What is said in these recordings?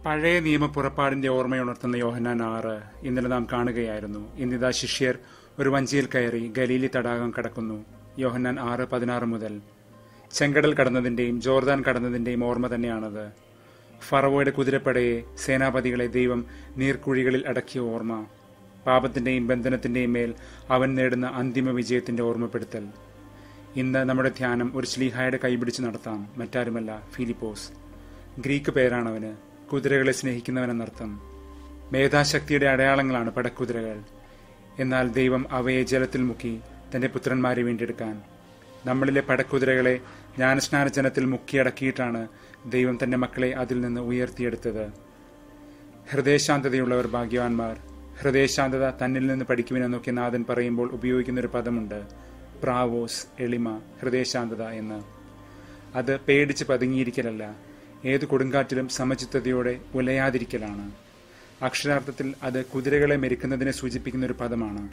പഴയ നിയമ പുറപ്പാടിന്റെ ഓർമ്മയുണർത്തുന്ന യോഹന്നാൻ ആറ് ഇന്നലെ നാം കാണുകയായിരുന്നു ഇന്നിതാ ശിഷ്യർ ഒരു വഞ്ചിയിൽ കയറി ഗലീലി തടാകം കടക്കുന്നു യോഹന്നാൻ ആറ് പതിനാറ് മുതൽ ചെങ്കടൽ കടന്നതിന്റെയും ജോർദാൻ കടന്നതിന്റെയും ഓർമ്മ തന്നെയാണത് ഫറവോയുടെ കുതിരപ്പടയെ സേനാപതികളെ ദൈവം നീർക്കുഴികളിൽ അടക്കിയ ഓർമ്മ പാപത്തിന്റെയും ബന്ധനത്തിന്റെയും മേൽ അവൻ നേടുന്ന അന്തിമ വിജയത്തിന്റെ ഓർമ്മപ്പെടുത്തൽ ഇന്ന് നമ്മുടെ ധ്യാനം ഒരു ശ്ലീഹായുടെ കൈപിടിച്ച് നടത്താം മറ്റാരുമല്ല ഫിലിപ്പോസ് ഗ്രീക്ക് പേരാണവന് കുതിരകളെ സ്നേഹിക്കുന്നവനെന്നർത്ഥം മേധാശക്തിയുടെ അടയാളങ്ങളാണ് പടക്കുതിരകൾ എന്നാൽ ദൈവം അവയെ ജലത്തിൽ മുക്കി തന്റെ പുത്രന്മാരെ വീണ്ടെടുക്കാൻ നമ്മളിലെ പടക്കുതിരകളെ ജ്ഞാനസ്നാന ജനത്തിൽ മുക്കിയടക്കിയിട്ടാണ് ദൈവം തന്റെ മക്കളെ അതിൽ നിന്ന് ഉയർത്തിയെടുത്തത് ഹൃദയശാന്തതയുള്ളവർ ഭാഗ്യവാന്മാർ ഹൃദയശാന്തത തന്നിൽ നിന്ന് പഠിക്കുവിനെന്നൊക്കെ നാഥൻ പറയുമ്പോൾ ഉപയോഗിക്കുന്ന ഒരു പദമുണ്ട് പ്രാവോസ് എളിമ ഹൃദയശാന്തത എന്ന് അത് പേടിച്ച് പതുങ്ങിയിരിക്കലല്ല ഏത് കൊടുങ്കാറ്റിലും സമചിത്തതയോടെ ഉലയാതിരിക്കലാണ് അക്ഷരാർത്ഥത്തിൽ അത് കുതിരകളെ മെരുക്കുന്നതിനെ സൂചിപ്പിക്കുന്ന ഒരു പദമാണ്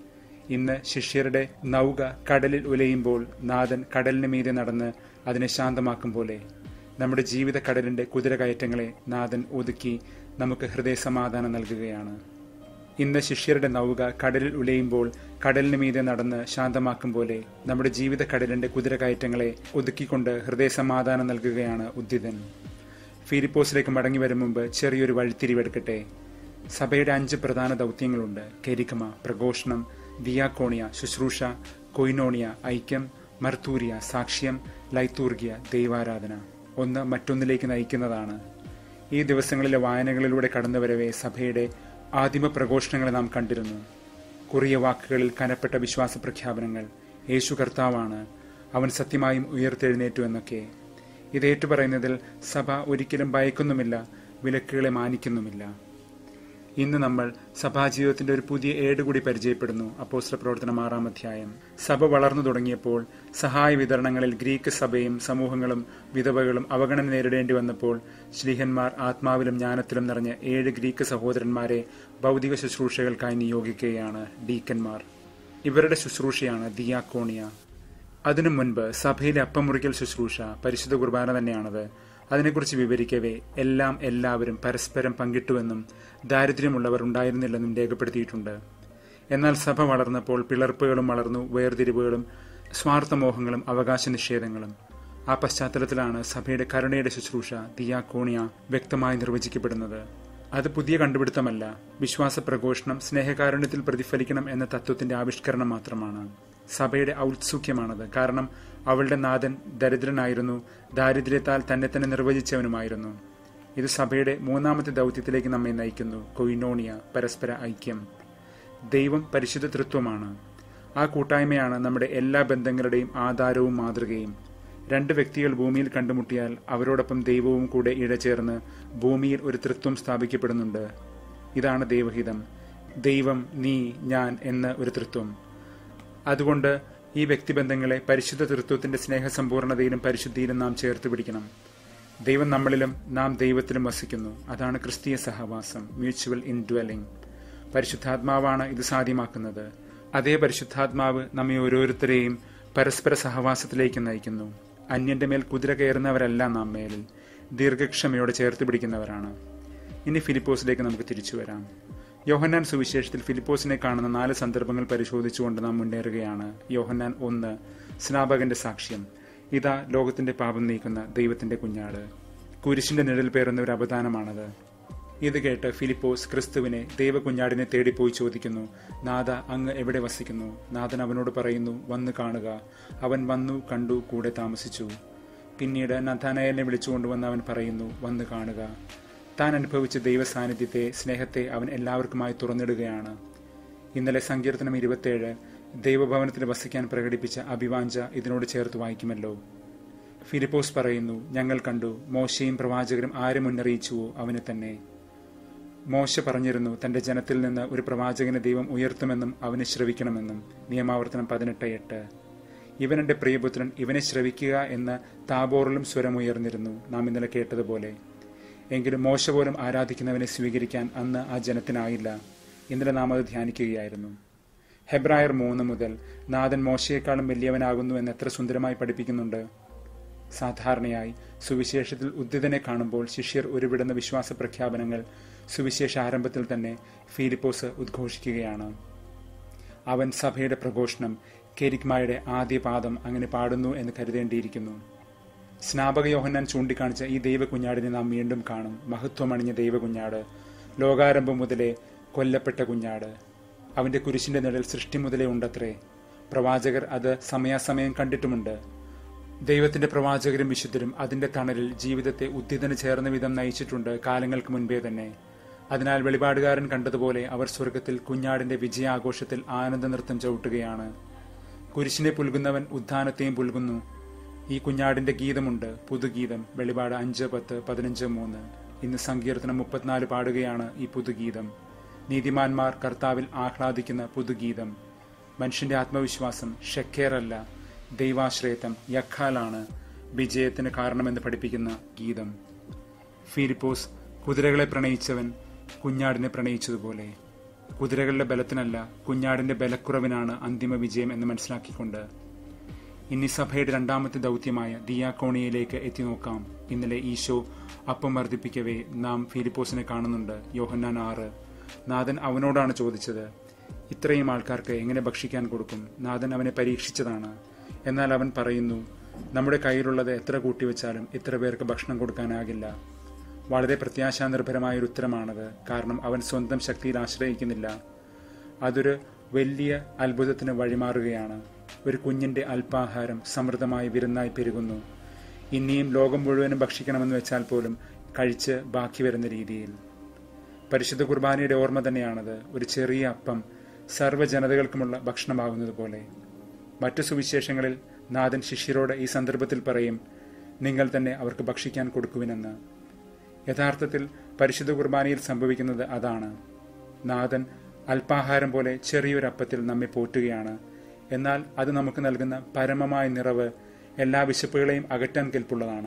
ഇന്ന് ശിഷ്യരുടെ നൗക കടലിൽ ഉലയുമ്പോൾ നാഥൻ കടലിന് മീതെ നടന്ന് അതിനെ ശാന്തമാക്കും പോലെ നമ്മുടെ ജീവിത കടലിന്റെ കുതിരകയറ്റങ്ങളെ നാഥൻ ഒതുക്കി നമുക്ക് ഹൃദയസമാധാനം നൽകുകയാണ് ഇന്ന് ശിഷ്യരുടെ നൗക കടലിൽ ഉലയുമ്പോൾ കടലിന് മീതെ നടന്ന് ശാന്തമാക്കും പോലെ നമ്മുടെ ജീവിത കടലിന്റെ കുതിരകയറ്റങ്ങളെ ഒതുക്കിക്കൊണ്ട് ഹൃദയസമാധാനം നൽകുകയാണ് ഉദ്ധിതൻ ഫിലിപ്പോസിലേക്ക് മടങ്ങി വരും മുമ്പ് ചെറിയൊരു വഴിത്തിരിവെടുക്കട്ടെ സഭയുടെ അഞ്ച് പ്രധാന ദൗത്യങ്ങളുണ്ട് കെരിക്കമ പ്രഘോഷണം ദിയാക്കോണിയ ശുശ്രൂഷ കൊയിനോണിയ ഐക്യം മർത്തൂരിയ സാക്ഷ്യം ലൈത്തൂർഗിയ ദൈവാരാധന ഒന്ന് മറ്റൊന്നിലേക്ക് നയിക്കുന്നതാണ് ഈ ദിവസങ്ങളിലെ വായനകളിലൂടെ കടന്നുവരവേ സഭയുടെ ആദിമ പ്രഘോഷണങ്ങളെ നാം കണ്ടിരുന്നു കുറിയ വാക്കുകളിൽ കനപ്പെട്ട വിശ്വാസ പ്രഖ്യാപനങ്ങൾ യേശു കർത്താവാണ് അവൻ സത്യമായും ഉയർത്തെഴുന്നേറ്റു എന്നൊക്കെ ഇത് ഏറ്റുപറയുന്നതിൽ സഭ ഒരിക്കലും ഭയക്കുന്നുമില്ല വിലക്കുകളെ മാനിക്കുന്നുമില്ല ഇന്ന് നമ്മൾ സഭാജീവിതത്തിന്റെ ഒരു പുതിയ ഏട് കൂടി പരിചയപ്പെടുന്നു അപ്പോസ്റ്റർ പ്രവർത്തനം ആറാം അധ്യായം സഭ വളർന്നു തുടങ്ങിയപ്പോൾ സഹായ വിതരണങ്ങളിൽ ഗ്രീക്ക് സഭയും സമൂഹങ്ങളും വിധവകളും അവഗണന നേരിടേണ്ടി വന്നപ്പോൾ ശ്ലീഹന്മാർ ആത്മാവിലും ജ്ഞാനത്തിലും നിറഞ്ഞ ഏഴ് ഗ്രീക്ക് സഹോദരന്മാരെ ഭൗതിക ശുശ്രൂഷകൾക്കായി നിയോഗിക്കുകയാണ് ഡീക്കന്മാർ ഇവരുടെ ശുശ്രൂഷയാണ് ദിയാക്കോണിയ അതിനു മുൻപ് സഭയിലെ അപ്പമുറിക്കൽ ശുശ്രൂഷ പരിശുദ്ധ കുർബാന തന്നെയാണത് അതിനെക്കുറിച്ച് വിവരിക്കവേ എല്ലാം എല്ലാവരും പരസ്പരം പങ്കിട്ടുവെന്നും ദാരിദ്ര്യമുള്ളവർ ഉണ്ടായിരുന്നില്ലെന്നും രേഖപ്പെടുത്തിയിട്ടുണ്ട് എന്നാൽ സഭ വളർന്നപ്പോൾ പിളർപ്പുകളും വളർന്നു വേർതിരിവുകളും സ്വാർത്ഥമോഹങ്ങളും അവകാശ നിഷേധങ്ങളും ആ പശ്ചാത്തലത്തിലാണ് സഭയുടെ കരുണയുടെ ശുശ്രൂഷ ദിയാക്കോണിയ വ്യക്തമായി നിർവചിക്കപ്പെടുന്നത് അത് പുതിയ കണ്ടുപിടുത്തമല്ല വിശ്വാസ പ്രഘോഷണം സ്നേഹകാരുണ്യത്തിൽ പ്രതിഫലിക്കണം എന്ന തത്വത്തിന്റെ ആവിഷ്കരണം മാത്രമാണ് സഭയുടെ ഔത്സുഖ്യമാണത് കാരണം അവളുടെ നാഥൻ ദരിദ്രനായിരുന്നു ദാരിദ്ര്യത്താൽ തന്നെ തന്നെ നിർവചിച്ചവനുമായിരുന്നു ഇത് സഭയുടെ മൂന്നാമത്തെ ദൗത്യത്തിലേക്ക് നമ്മെ നയിക്കുന്നു കൊയിനോണിയ പരസ്പര ഐക്യം ദൈവം പരിശുദ്ധ തൃത്വമാണ് ആ കൂട്ടായ്മയാണ് നമ്മുടെ എല്ലാ ബന്ധങ്ങളുടെയും ആധാരവും മാതൃകയും രണ്ട് വ്യക്തികൾ ഭൂമിയിൽ കണ്ടുമുട്ടിയാൽ അവരോടൊപ്പം ദൈവവും കൂടെ ഇഴചേർന്ന് ഭൂമിയിൽ ഒരു തൃത്വം സ്ഥാപിക്കപ്പെടുന്നുണ്ട് ഇതാണ് ദൈവഹിതം ദൈവം നീ ഞാൻ എന്ന ഒരു തൃത്വം അതുകൊണ്ട് ഈ വ്യക്തിബന്ധങ്ങളെ പരിശുദ്ധ തൃത്വത്തിന്റെ സ്നേഹസമ്പൂർണതയിലും പരിശുദ്ധിയിലും നാം ചേർത്ത് പിടിക്കണം ദൈവം നമ്മളിലും നാം ദൈവത്തിലും വസിക്കുന്നു അതാണ് ക്രിസ്തീയ സഹവാസം മ്യൂച്വൽ ഇൻഡ്വെല്ലിംഗ് പരിശുദ്ധാത്മാവാണ് ഇത് സാധ്യമാക്കുന്നത് അതേ പരിശുദ്ധാത്മാവ് നമ്മെ ഓരോരുത്തരെയും പരസ്പര സഹവാസത്തിലേക്ക് നയിക്കുന്നു അന്യന്റെ മേൽ കുതിര കയറുന്നവരല്ല നാം മേലിൽ ദീർഘക്ഷമയോടെ ചേർത്ത് പിടിക്കുന്നവരാണ് ഇനി ഫിലിപ്പോസിലേക്ക് നമുക്ക് തിരിച്ചു വരാം യോഹന്നാൻ സുവിശേഷത്തിൽ ഫിലിപ്പോസിനെ കാണുന്ന നാല് സന്ദർഭങ്ങൾ പരിശോധിച്ചുകൊണ്ട് നാം മുന്നേറുകയാണ് യോഹന്നാൻ ഒന്ന് സ്നാപകന്റെ സാക്ഷ്യം ഇതാ ലോകത്തിന്റെ പാപം നീക്കുന്ന ദൈവത്തിന്റെ കുഞ്ഞാട് കുരിശിന്റെ നിഴൽ പേറുന്ന ഒരു അപദാനമാണത് ഇത് കേട്ട് ഫിലിപ്പോസ് ക്രിസ്തുവിനെ ദൈവകുഞ്ഞാടിനെ തേടിപ്പോയി ചോദിക്കുന്നു നാഥ അങ്ങ് എവിടെ വസിക്കുന്നു നാഥൻ അവനോട് പറയുന്നു വന്ന് കാണുക അവൻ വന്നു കണ്ടു കൂടെ താമസിച്ചു പിന്നീട് നഥാനയലിനെ വിളിച്ചുകൊണ്ടുവന്ന് അവൻ പറയുന്നു വന്ന് കാണുക താൻ അനുഭവിച്ച ദൈവ സാന്നിധ്യത്തെ സ്നേഹത്തെ അവൻ എല്ലാവർക്കുമായി തുറന്നിടുകയാണ് ഇന്നലെ സങ്കീർത്തനം ഇരുപത്തിയേഴ് ദൈവഭവനത്തിൽ വസിക്കാൻ പ്രകടിപ്പിച്ച അഭിവാഞ്ച ഇതിനോട് ചേർത്ത് വായിക്കുമല്ലോ ഫിലിപ്പോസ് പറയുന്നു ഞങ്ങൾ കണ്ടു മോശയും പ്രവാചകരും ആരെ മുന്നറിയിച്ചുവോ അവനെ തന്നെ മോശ പറഞ്ഞിരുന്നു തന്റെ ജനത്തിൽ നിന്ന് ഒരു പ്രവാചകനെ ദൈവം ഉയർത്തുമെന്നും അവനെ ശ്രവിക്കണമെന്നും നിയമാവർത്തനം പതിനെട്ട് എട്ട് ഇവൻ എന്റെ പ്രിയപുത്രൻ ഇവനെ ശ്രവിക്കുക എന്ന് താബോറിലും സ്വരമുയർന്നിരുന്നു നാം ഇന്നലെ കേട്ടതുപോലെ എങ്കിലും മോശ പോലും ആരാധിക്കുന്നവനെ സ്വീകരിക്കാൻ അന്ന് ആ ജനത്തിനായില്ല ഇന്നലെ നാം അത് ധ്യാനിക്കുകയായിരുന്നു ഹെബ്രായർ മൂന്ന് മുതൽ നാഥൻ മോശയെക്കാളും വലിയവനാകുന്നു എന്ന് എത്ര സുന്ദരമായി പഠിപ്പിക്കുന്നുണ്ട് സാധാരണയായി സുവിശേഷത്തിൽ ഉദ്ധിതനെ കാണുമ്പോൾ ശിഷ്യർ ഉരുവിടുന്ന വിശ്വാസ പ്രഖ്യാപനങ്ങൾ സുവിശേഷ ആരംഭത്തിൽ തന്നെ ഫിലിപ്പോസ് ഉദ്ഘോഷിക്കുകയാണ് അവൻ സഭയുടെ പ്രഘോഷണം കെരിക്മായുടെ ആദ്യ പാദം അങ്ങനെ പാടുന്നു എന്ന് കരുതേണ്ടിയിരിക്കുന്നു സ്നാപക യോഹന്നാൻ ചൂണ്ടിക്കാണിച്ച ഈ ദൈവകുഞ്ഞാടിനെ നാം വീണ്ടും കാണും മഹത്വമണിഞ്ഞ ദൈവകുഞ്ഞാട് ലോകാരംഭം മുതലേ കൊല്ലപ്പെട്ട കുഞ്ഞാട് അവന്റെ കുരിശിന്റെ നിഴൽ സൃഷ്ടി മുതലേ ഉണ്ടത്രേ പ്രവാചകർ അത് സമയാസമയം കണ്ടിട്ടുമുണ്ട് ദൈവത്തിന്റെ പ്രവാചകരും വിശുദ്ധരും അതിന്റെ തണലിൽ ജീവിതത്തെ ഉദ്ധിതന് ചേർന്ന വിധം നയിച്ചിട്ടുണ്ട് കാലങ്ങൾക്ക് മുൻപേ തന്നെ അതിനാൽ വെളിപാടുകാരൻ കണ്ടതുപോലെ അവർ സ്വർഗത്തിൽ കുഞ്ഞാടിന്റെ വിജയാഘോഷത്തിൽ ആനന്ദ നൃത്തം ചവിട്ടുകയാണ് കുരിശിനെ പുൽകുന്നവൻ ഉദ്ധാനത്തെയും പുൽകുന്നു ഈ കുഞ്ഞാടിന്റെ ഗീതമുണ്ട് പുതുഗീതം വെളിപാട് അഞ്ച് പത്ത് പതിനഞ്ച് മൂന്ന് ഇന്ന് സങ്കീർത്തനം മുപ്പത്തിനാല് പാടുകയാണ് ഈ പുതുഗീതം നീതിമാന്മാർ കർത്താവിൽ ആഹ്ലാദിക്കുന്ന പുതുഗീതം മനുഷ്യന്റെ ആത്മവിശ്വാസം ഷെക്കേറല്ല ദൈവാശ്രയത്വം യഖാലാണ് വിജയത്തിന് കാരണമെന്ന് പഠിപ്പിക്കുന്ന ഗീതം ഫിലിപ്പോസ് കുതിരകളെ പ്രണയിച്ചവൻ കുഞ്ഞാടിനെ പ്രണയിച്ചതുപോലെ കുതിരകളുടെ ബലത്തിനല്ല കുഞ്ഞാടിന്റെ ബലക്കുറവിനാണ് അന്തിമ വിജയം എന്ന് മനസ്സിലാക്കിക്കൊണ്ട് ഇനി സഭയുടെ രണ്ടാമത്തെ ദൗത്യമായ ദിയാക്കോണിയയിലേക്ക് എത്തി നോക്കാം ഇന്നലെ ഈശോ അപ്പം വർദ്ധിപ്പിക്കവേ നാം ഫിലിപ്പോസിനെ കാണുന്നുണ്ട് യോഹന്നാൻ ആറ് നാഥൻ അവനോടാണ് ചോദിച്ചത് ഇത്രയും ആൾക്കാർക്ക് എങ്ങനെ ഭക്ഷിക്കാൻ കൊടുക്കും നാഥൻ അവനെ പരീക്ഷിച്ചതാണ് എന്നാൽ അവൻ പറയുന്നു നമ്മുടെ കയ്യിലുള്ളത് എത്ര കൂട്ടിവെച്ചാലും ഇത്ര പേർക്ക് ഭക്ഷണം കൊടുക്കാനാകില്ല വളരെ പ്രത്യാശാനിർഭരമായ ഒരു ഉത്തരമാണത് കാരണം അവൻ സ്വന്തം ശക്തിയിൽ ആശ്രയിക്കുന്നില്ല അതൊരു വലിയ അത്ഭുതത്തിന് വഴിമാറുകയാണ് ഒരു കുഞ്ഞിന്റെ അല്പാഹാരം സമൃദ്ധമായി വിരുന്നായി പെരുകുന്നു ഇനിയും ലോകം മുഴുവനും ഭക്ഷിക്കണമെന്ന് വെച്ചാൽ പോലും കഴിച്ച് ബാക്കി വരുന്ന രീതിയിൽ പരിശുദ്ധ കുർബാനയുടെ ഓർമ്മ തന്നെയാണത് ഒരു ചെറിയ അപ്പം സർവ്വജനതകൾക്കുമുള്ള ഭക്ഷണമാകുന്നത് പോലെ മറ്റു സുവിശേഷങ്ങളിൽ നാഥൻ ശിഷ്യരോട് ഈ സന്ദർഭത്തിൽ പറയും നിങ്ങൾ തന്നെ അവർക്ക് ഭക്ഷിക്കാൻ കൊടുക്കുവിനെന്ന് യഥാർത്ഥത്തിൽ പരിശുദ്ധ കുർബാനയിൽ സംഭവിക്കുന്നത് അതാണ് നാഥൻ അല്പാഹാരം പോലെ ചെറിയൊരു അപ്പത്തിൽ നമ്മെ പോറ്റുകയാണ് എന്നാൽ അത് നമുക്ക് നൽകുന്ന പരമമായ നിറവ് എല്ലാ വിശപ്പുകളെയും അകറ്റാൻ കെൽപ്പുള്ളതാണ്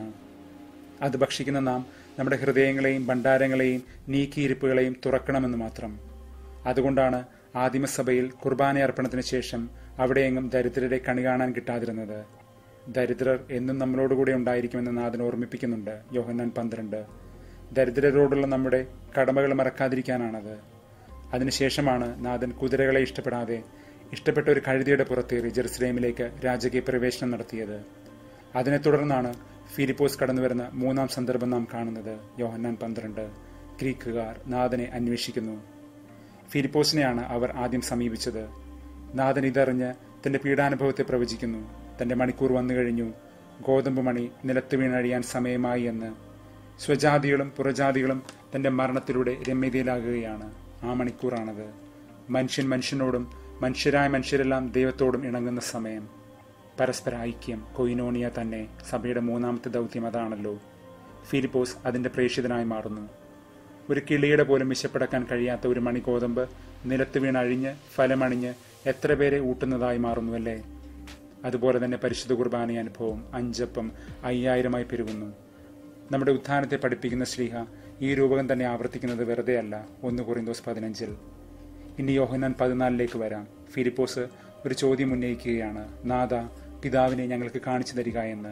അത് ഭക്ഷിക്കുന്ന നാം നമ്മുടെ ഹൃദയങ്ങളെയും ഭണ്ഡാരങ്ങളെയും നീക്കിയിരിപ്പുകളെയും തുറക്കണമെന്ന് മാത്രം അതുകൊണ്ടാണ് ആദിമസഭയിൽ കുർബാന അർപ്പണത്തിന് ശേഷം അവിടെയെങ്ങും ദരിദ്രരെ കണി കാണാൻ കിട്ടാതിരുന്നത് ദരിദ്രർ എന്നും നമ്മളോടുകൂടെ ഉണ്ടായിരിക്കുമെന്ന് നാഥൻ ഓർമ്മിപ്പിക്കുന്നുണ്ട് യോഹന്നാൻ പന്ത്രണ്ട് ദരിദ്രരോടുള്ള നമ്മുടെ കടമകൾ മറക്കാതിരിക്കാനാണത് അതിനുശേഷമാണ് നാഥൻ കുതിരകളെ ഇഷ്ടപ്പെടാതെ ഇഷ്ടപ്പെട്ട ഒരു കഴുതിയുടെ പുറത്തേറി ജെറുസലേമിലേക്ക് രാജകീയ പ്രവേശനം നടത്തിയത് അതിനെ തുടർന്നാണ് ഫിലിപ്പോസ് കടന്നുവരുന്ന മൂന്നാം സന്ദർഭം നാം കാണുന്നത് യോഹന്നാൻ പന്ത്രണ്ട് ഗ്രീക്കുകാർ നാഥനെ അന്വേഷിക്കുന്നു ഫിലിപ്പോസിനെയാണ് അവർ ആദ്യം സമീപിച്ചത് നാഥൻ ഇതറിഞ്ഞ് തന്റെ പീഡാനുഭവത്തെ പ്രവചിക്കുന്നു തന്റെ മണിക്കൂർ വന്നു കഴിഞ്ഞു ഗോതമ്പ് മണി നിലത്ത് വീണഴിയാൻ സമയമായി എന്ന് സ്വജാതികളും പുറജാതികളും തന്റെ മരണത്തിലൂടെ രമ്യതയിലാകുകയാണ് ആ മണിക്കൂറാണത് മനുഷ്യൻ മനുഷ്യനോടും മനുഷ്യരായ മനുഷ്യരെല്ലാം ദൈവത്തോടും ഇണങ്ങുന്ന സമയം പരസ്പര ഐക്യം കൊയിനോണിയ തന്നെ സഭയുടെ മൂന്നാമത്തെ ദൗത്യം അതാണല്ലോ ഫിലിപ്പോസ് അതിന്റെ പ്രേക്ഷിതനായി മാറുന്നു ഒരു കിളിയുടെ പോലും വിശപ്പടക്കാൻ കഴിയാത്ത ഒരു മണി ഗോതമ്പ് നിലത്ത് വീണഴിഞ്ഞ് ഫലമണിഞ്ഞ് എത്ര പേരെ ഊട്ടുന്നതായി മാറുന്നുവല്ലേ അതുപോലെ തന്നെ പരിശുദ്ധ കുർബാന അനുഭവം അഞ്ചപ്പം അയ്യായിരമായി പെരുകുന്നു നമ്മുടെ ഉത്ഥാനത്തെ പഠിപ്പിക്കുന്ന ശ്രീഹ ഈ രൂപകം തന്നെ ആവർത്തിക്കുന്നത് വെറുതെയല്ല ഒന്ന് കുറിന്തോസ് പതിനഞ്ചിൽ ഇനി യോഹന്നാൻ പതിനാലിലേക്ക് വരാം ഫിലിപ്പോസ് ഒരു ചോദ്യം ഉന്നയിക്കുകയാണ് നാഥ പിതാവിനെ ഞങ്ങൾക്ക് കാണിച്ചു തരിക എന്ന്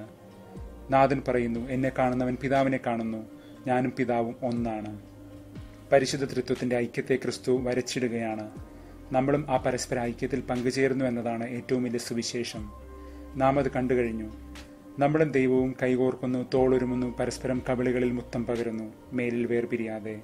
നാഥൻ പറയുന്നു എന്നെ കാണുന്നവൻ പിതാവിനെ കാണുന്നു ഞാനും പിതാവും ഒന്നാണ് പരിശുദ്ധ തൃത്വത്തിന്റെ ഐക്യത്തെ ക്രിസ്തു വരച്ചിടുകയാണ് നമ്മളും ആ പരസ്പര ഐക്യത്തിൽ പങ്കുചേരുന്നു എന്നതാണ് ഏറ്റവും വലിയ സുവിശേഷം നാം അത് കണ്ടുകഴിഞ്ഞു നമ്മളും ദൈവവും കൈകോർക്കുന്നു തോളൊരുമുന്നു പരസ്പരം കവിളുകളിൽ മുത്തം പകരുന്നു മേലിൽ വേർപിരിയാതെ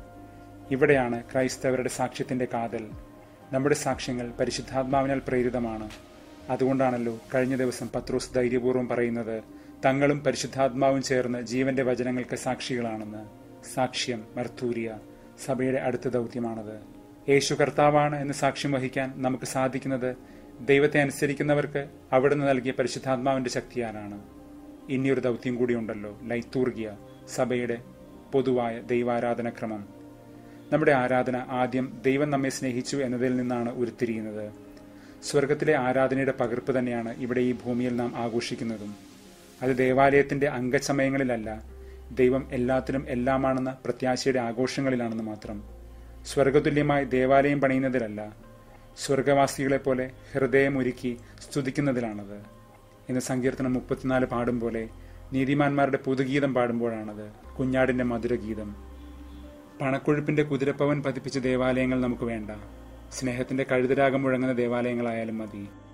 ഇവിടെയാണ് ക്രൈസ്തവരുടെ സാക്ഷ്യത്തിന്റെ കാതൽ നമ്മുടെ സാക്ഷ്യങ്ങൾ പരിശുദ്ധാത്മാവിനാൽ പ്രേരിതമാണ് അതുകൊണ്ടാണല്ലോ കഴിഞ്ഞ ദിവസം പത്രോസ് ധൈര്യപൂർവ്വം പറയുന്നത് തങ്ങളും പരിശുദ്ധാത്മാവും ചേർന്ന് ജീവന്റെ വചനങ്ങൾക്ക് സാക്ഷികളാണെന്ന് സാക്ഷ്യം മർത്തൂരിയ സഭയുടെ അടുത്ത ദൗത്യമാണത് യേശു കർത്താവാണ് എന്ന് സാക്ഷ്യം വഹിക്കാൻ നമുക്ക് സാധിക്കുന്നത് ദൈവത്തെ അനുസരിക്കുന്നവർക്ക് അവിടുന്ന് നൽകിയ പരിശുദ്ധാത്മാവിന്റെ ശക്തിയാലാണ് ഇനിയൊരു ദൗത്യം കൂടിയുണ്ടല്ലോ ലൈത്തൂർഗിയ സഭയുടെ പൊതുവായ ദൈവാരാധനക്രമം നമ്മുടെ ആരാധന ആദ്യം ദൈവം നമ്മെ സ്നേഹിച്ചു എന്നതിൽ നിന്നാണ് ഉരുത്തിരിയുന്നത് സ്വർഗത്തിലെ ആരാധനയുടെ പകർപ്പ് തന്നെയാണ് ഇവിടെ ഈ ഭൂമിയിൽ നാം ആഘോഷിക്കുന്നതും അത് ദേവാലയത്തിന്റെ അംഗസമയങ്ങളിലല്ല ദൈവം എല്ലാത്തിനും എല്ലാമാണെന്ന പ്രത്യാശയുടെ ആഘോഷങ്ങളിലാണെന്ന് മാത്രം സ്വർഗതുല്യമായി ദേവാലയം പണിയുന്നതിലല്ല സ്വർഗവാസികളെ പോലെ ഹൃദയമൊരുക്കി സ്തുതിക്കുന്നതിലാണത് ഇന്ന് സങ്കീർത്തനം മുപ്പത്തിനാല് പാടും പോലെ നീതിമാന്മാരുടെ പുതുഗീതം പാടുമ്പോഴാണത് കുഞ്ഞാടിന്റെ മധുരഗീതം പണക്കൊഴുപ്പിന്റെ കുതിരപ്പവൻ പതിപ്പിച്ച ദേവാലയങ്ങൾ നമുക്ക് വേണ്ട സ്നേഹത്തിന്റെ കഴുതരാഗം മുഴങ്ങുന്ന ദേവാലയങ്ങളായാലും മതി